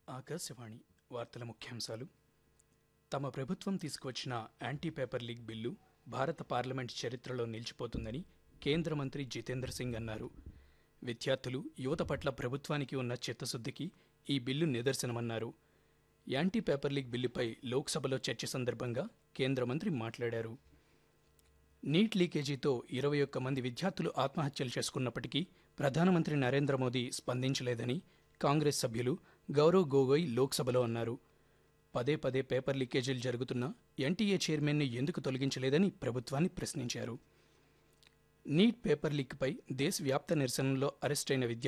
ఆకాశవాణి వార్తల ముఖ్యాంశాలు తమ ప్రభుత్వం తీసుకువచ్చిన యాంటీ పేపర్ లీగ్ బిల్లు భారత పార్లమెంట్ చరిత్రలో నిలిచిపోతుందని కేంద్ర మంత్రి జితేంద్ర సింగ్ అన్నారు విద్యార్థులు యువత పట్ల ప్రభుత్వానికి ఉన్న చిత్తశుద్ధికి ఈ బిల్లు నిదర్శనమన్నారు యాంటీ పేపర్ లీగ్ బిల్లుపై లోక్సభలో చర్చ సందర్భంగా కేంద్ర మంత్రి మాట్లాడారు నీట్ లీకేజీతో ఇరవై ఒక్క మంది విద్యార్థులు ఆత్మహత్యలు చేసుకున్నప్పటికీ ప్రధానమంత్రి నరేంద్ర మోదీ స్పందించలేదని కాంగ్రెస్ సభ్యులు గౌరవ్ గొగోయ్ లోక్సభలో అన్నారు పదే పదే పేపర్ లీకేజీలు జరుగుతున్నా ఎన్టీఏ చైర్మన్ను ఎందుకు తొలగించలేదని ప్రభుత్వాన్ని ప్రశ్నించారు నీట్ పేపర్ లీక్పై దేశవ్యాప్త నిరసనలో అరెస్టైన విద్యార్థులు